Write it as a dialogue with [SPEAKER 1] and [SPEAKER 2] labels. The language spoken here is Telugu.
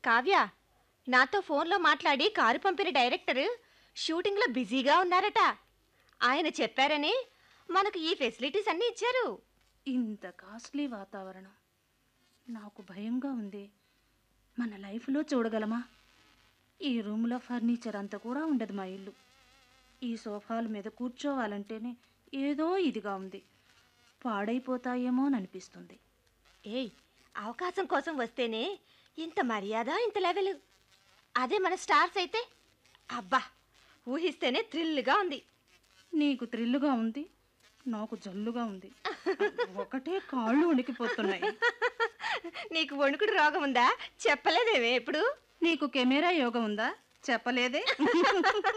[SPEAKER 1] కావ్య నాతో ఫోన్లో మాట్లాడి కారు పంపిన డైరెక్టర్ షూటింగ్లో బిజీగా ఉన్నారట ఆయన చెప్పారని మనకు ఈ ఫెసిలిటీస్ అన్నీ ఇచ్చారు
[SPEAKER 2] ఇంత కాస్ట్లీ వాతావరణం నాకు భయంగా ఉంది మన లైఫ్లో చూడగలమా ఈ రూమ్లో ఫర్నిచర్ అంతా కూడా ఉండదు మా ఇల్లు ఈ సోఫాల మీద కూర్చోవాలంటేనే ఏదో ఇదిగా ఉంది పాడైపోతాయేమో అని అనిపిస్తుంది
[SPEAKER 1] ఏయ్ అవకాశం కోసం వస్తేనే ఇంత మర్యాద ఇంత లెవెల్ అదే మన స్టార్స్ అయితే అబ్బా ఊహిస్తేనే థ్రిల్గా ఉంది
[SPEAKER 2] నీకు థ్రిల్లుగా ఉంది నాకు జల్లుగా ఉంది ఒకటే కాళ్ళు వణికిపోతున్నాయి
[SPEAKER 1] నీకు వణుకుడు రోగం ఉందా చెప్పలేదేమే ఎప్పుడు
[SPEAKER 2] నీకు కెమెరా యోగం ఉందా చెప్పలేదే